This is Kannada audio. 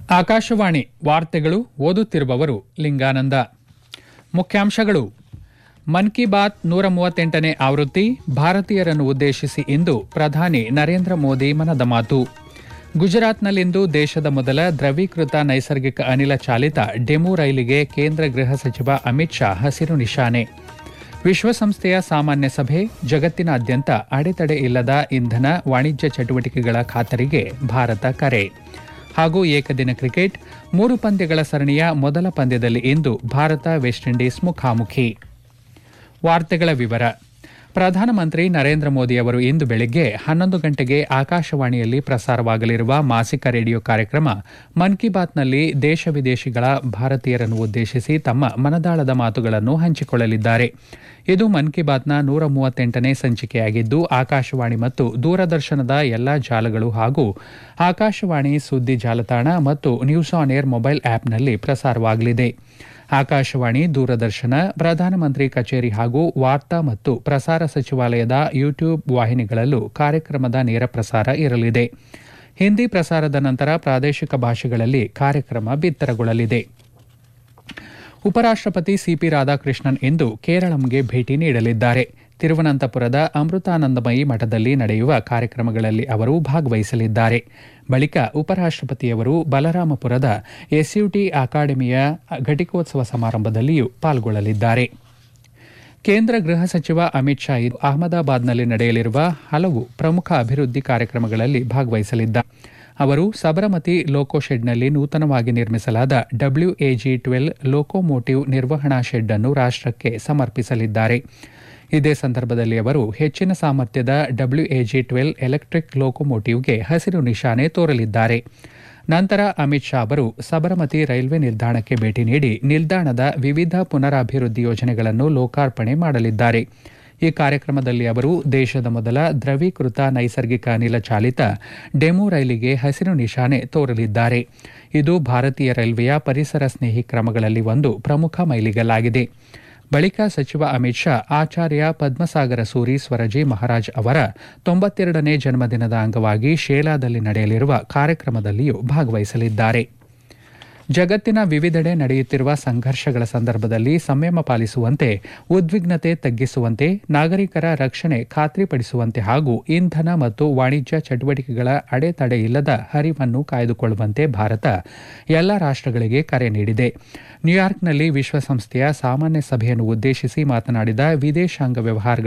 ಆಕಾಶವಾಣಿ ವಾರ್ತೆಗಳು ಓದುತ್ತಿರುವವರು ಲಿಂಗಾನಂದ ಮುಖ್ಯಾಂಶಗಳು ಮನ್ ಕಿ ಬಾತ್ ನೂರ ಮೂವತ್ತೆಂಟನೇ ಆವೃತ್ತಿ ಭಾರತೀಯರನ್ನು ಉದ್ದೇಶಿಸಿ ಇಂದು ಪ್ರಧಾನಿ ನರೇಂದ್ರ ಮೋದಿ ಮನದ ಮಾತು ಗುಜರಾತ್ನಲ್ಲಿಂದು ದೇಶದ ಮೊದಲ ದ್ರವೀಕೃತ ನೈಸರ್ಗಿಕ ಅನಿಲ ಚಾಲಿತ ಡೆಮು ರೈಲಿಗೆ ಕೇಂದ್ರ ಗೃಹ ಸಚಿವ ಅಮಿತ್ ಶಾ ಹಸಿರು ನಿಶಾನೆ ವಿಶ್ವಸಂಸ್ಥೆಯ ಸಾಮಾನ್ಯ ಸಭೆ ಜಗತ್ತಿನಾದ್ಯಂತ ಅಡೆತಡೆ ಇಲ್ಲದ ಇಂಧನ ವಾಣಿಜ್ಯ ಚಟುವಟಿಕೆಗಳ ಖಾತರಿಗೆ ಭಾರತ ಕರೆ ಹಾಗೂ ಏಕದಿನ ಕ್ರಿಕೆಟ್ ಮೂರು ಪಂದ್ಯಗಳ ಸರಣಿಯ ಮೊದಲ ಪಂದ್ಯದಲ್ಲಿ ಇಂದು ಭಾರತ ವೆಸ್ಟ್ ಇಂಡೀಸ್ ಮುಖಾಮುಖಿ ವಾರ್ತೆಗಳ ವಿವರ ಪ್ರಧಾನಮಂತ್ರಿ ನರೇಂದ್ರ ಮೋದಿ ಅವರು ಇಂದು ಬೆಳಗ್ಗೆ ಹನ್ನೊಂದು ಗಂಟೆಗೆ ಆಕಾಶವಾಣಿಯಲ್ಲಿ ಪ್ರಸಾರವಾಗಲಿರುವ ಮಾಸಿಕ ರೇಡಿಯೋ ಕಾರ್ಯಕ್ರಮ ಮನ್ ಕಿ ಬಾತ್ನಲ್ಲಿ ದೇಶ ವಿದೇಶಿಗಳ ಭಾರತೀಯರನ್ನು ಉದ್ದೇಶಿಸಿ ತಮ್ಮ ಮನದಾಳದ ಮಾತುಗಳನ್ನು ಹಂಚಿಕೊಳ್ಳಲಿದ್ದಾರೆ ಇದು ಮನ್ ಕಿ ಬಾತ್ನ ನೂರ ಮೂವತ್ತೆಂಟನೇ ಸಂಚಿಕೆಯಾಗಿದ್ದು ಆಕಾಶವಾಣಿ ಮತ್ತು ದೂರದರ್ಶನದ ಎಲ್ಲಾ ಜಾಲಗಳು ಹಾಗೂ ಆಕಾಶವಾಣಿ ಸುದ್ದಿ ಜಾಲತಾಣ ಮತ್ತು ನ್ಯೂಸ್ ಆನ್ ಏರ್ ಮೊಬೈಲ್ ಆಪ್ನಲ್ಲಿ ಪ್ರಸಾರವಾಗಲಿದೆ ಆಕಾಶವಾಣಿ ದೂರದರ್ಶನ ಪ್ರಧಾನಮಂತ್ರಿ ಕಚೇರಿ ಹಾಗೂ ವಾರ್ತಾ ಮತ್ತು ಪ್ರಸಾರ ಸಚಿವಾಲಯದ ಯೂಟ್ಯೂಬ್ ವಾಹಿನಿಗಳಲ್ಲೂ ಕಾರ್ಯಕ್ರಮದ ನೇರ ಪ್ರಸಾರ ಇರಲಿದೆ ಹಿಂದಿ ಪ್ರಸಾರದ ನಂತರ ಪ್ರಾದೇಶಿಕ ಭಾಷೆಗಳಲ್ಲಿ ಕಾರ್ಯಕ್ರಮ ಬಿತ್ತರಗೊಳ್ಳಲಿದೆ ಉಪರಾಷ್ಟಪತಿ ಸಿಪಿ ರಾಧಾಕೃಷ್ಣನ್ ಇಂದು ಕೇರಳಂಗೆ ಭೇಟಿ ನೀಡಲಿದ್ದಾರೆ ತಿರುವನಂತಪುರದ ಅಮೃತಾನಂದಮಯಿ ಮಠದಲ್ಲಿ ನಡೆಯುವ ಕಾರ್ಯಕ್ರಮಗಳಲ್ಲಿ ಅವರು ಭಾಗವಹಿಸಲಿದ್ದಾರೆ ಬಳಿಕ ಉಪರಾಷ್ಟಪತಿಯವರು ಬಲರಾಮಪುರದ ಎಸ್ಯುಟಿ ಅಕಾಡೆಮಿಯ ಘಟಿಕೋತ್ಸವ ಸಮಾರಂಭದಲ್ಲಿಯೂ ಪಾಲ್ಗೊಳ್ಳಲಿದ್ದಾರೆ ಕೇಂದ್ರ ಗೃಹ ಸಚಿವ ಅಮಿತ್ ಶಾ ಇಂದು ಅಹಮದಾಬಾದ್ನಲ್ಲಿ ನಡೆಯಲಿರುವ ಹಲವು ಪ್ರಮುಖ ಅಭಿವೃದ್ಧಿ ಕಾರ್ಯಕ್ರಮಗಳಲ್ಲಿ ಭಾಗವಹಿಸಲಿದ್ದಾರೆ ಅವರು ಸಬರಮತಿ ಲೋಕೋ ಶೆಡ್ನಲ್ಲಿ ನೂತನವಾಗಿ ನಿರ್ಮಿಸಲಾದ ಡಬ್ಲ್ಯೂಎಜಿ ಟ್ವೆಲ್ ಲೋಕೋಮೋಟಿವ್ ನಿರ್ವಹಣಾ ಶೆಡ್ ಅನ್ನು ರಾಷ್ಟಕ್ಕೆ ಸಮರ್ಪಿಸಲಿದ್ದಾರೆ ಇದೇ ಸಂದರ್ಭದಲ್ಲಿ ಅವರು ಹೆಚ್ಚಿನ ಸಾಮರ್ಥ್ಯದ ಡಬ್ಲ್ಯೂಎಜಿ ಟ್ವೆಲ್ ಎಲೆಕ್ಟ್ರಿಕ್ ಲೋಕೋಮೋಟಿವ್ಗೆ ಹಸಿರು ನಿಶಾನೆ ತೋರಲಿದ್ದಾರೆ ನಂತರ ಅಮಿತ್ ಶಾ ಅವರು ಸಬರಮತಿ ರೈಲ್ವೆ ನಿಲ್ದಾಣಕ್ಕೆ ಭೇಟಿ ನೀಡಿ ನಿಲ್ದಾಣದ ವಿವಿಧ ಪುನರಾಭಿವೃದ್ಧಿ ಯೋಜನೆಗಳನ್ನು ಲೋಕಾರ್ಪಣೆ ಮಾಡಲಿದ್ದಾರೆ ಈ ಕಾರ್ಯಕ್ರಮದಲ್ಲಿ ಅವರು ದೇಶದ ಮೊದಲ ದ್ರವೀಕೃತ ನೈಸರ್ಗಿಕ ಅನಿಲ ಚಾಲಿತ ಡೆಮು ರೈಲಿಗೆ ಹಸಿರು ನಿಶಾನೆ ತೋರಲಿದ್ದಾರೆ ಇದು ಭಾರತೀಯ ರೈಲ್ವೆಯ ಪರಿಸರ ಸ್ನೇಹಿ ಕ್ರಮಗಳಲ್ಲಿ ಒಂದು ಪ್ರಮುಖ ಮೈಲಿಗಲ್ಲಾಗಿದೆ ಬಳಿಕ ಸಚಿವ ಅಮಿತ್ ಶಾ ಆಚಾರ್ಯ ಪದ್ಮಸಾಗರ ಸೂರಿ ಸ್ವರಜಿ ಮಹಾರಾಜ್ ಅವರ ತೊಂಬತ್ತೆರಡನೇ ಜನ್ಮದಿನದ ಅಂಗವಾಗಿ ಶೇಲಾದಲ್ಲಿ ನಡೆಯಲಿರುವ ಕಾರ್ಯಕ್ರಮದಲ್ಲಿಯೂ ಭಾಗವಹಿಸಲಿದ್ದಾರೆ ಜಗತ್ತಿನ ವಿವಿಧೆಡೆ ನಡೆಯುತ್ತಿರುವ ಸಂಘರ್ಷಗಳ ಸಂದರ್ಭದಲ್ಲಿ ಸಂಯಮ ಪಾಲಿಸುವಂತೆ ಉದ್ವಿಗ್ನತೆ ತಗ್ಗಿಸುವಂತೆ ನಾಗರಿಕರ ರಕ್ಷಣೆ ಖಾತ್ರಿಪಡಿಸುವಂತೆ ಹಾಗೂ ಇಂಧನ ಮತ್ತು ವಾಣಿಜ್ಯ ಚಟುವಟಿಕೆಗಳ ಅಡೆತಡೆ ಇಲ್ಲದ ಹರಿವನ್ನು ಕಾಯ್ದುಕೊಳ್ಳುವಂತೆ ಭಾರತ ಎಲ್ಲ ರಾಷ್ಟಗಳಿಗೆ ಕರೆ ನೀಡಿದೆ ನ್ಯೂಯಾರ್ಕ್ನಲ್ಲಿ ವಿಶ್ವಸಂಸ್ಥೆಯ ಸಾಮಾನ್ಯ ಸಭೆಯನ್ನು ಉದ್ದೇಶಿಸಿ ಮಾತನಾಡಿದ ವಿದೇಶಾಂಗ ವ್ಯವಹಾರಗಳ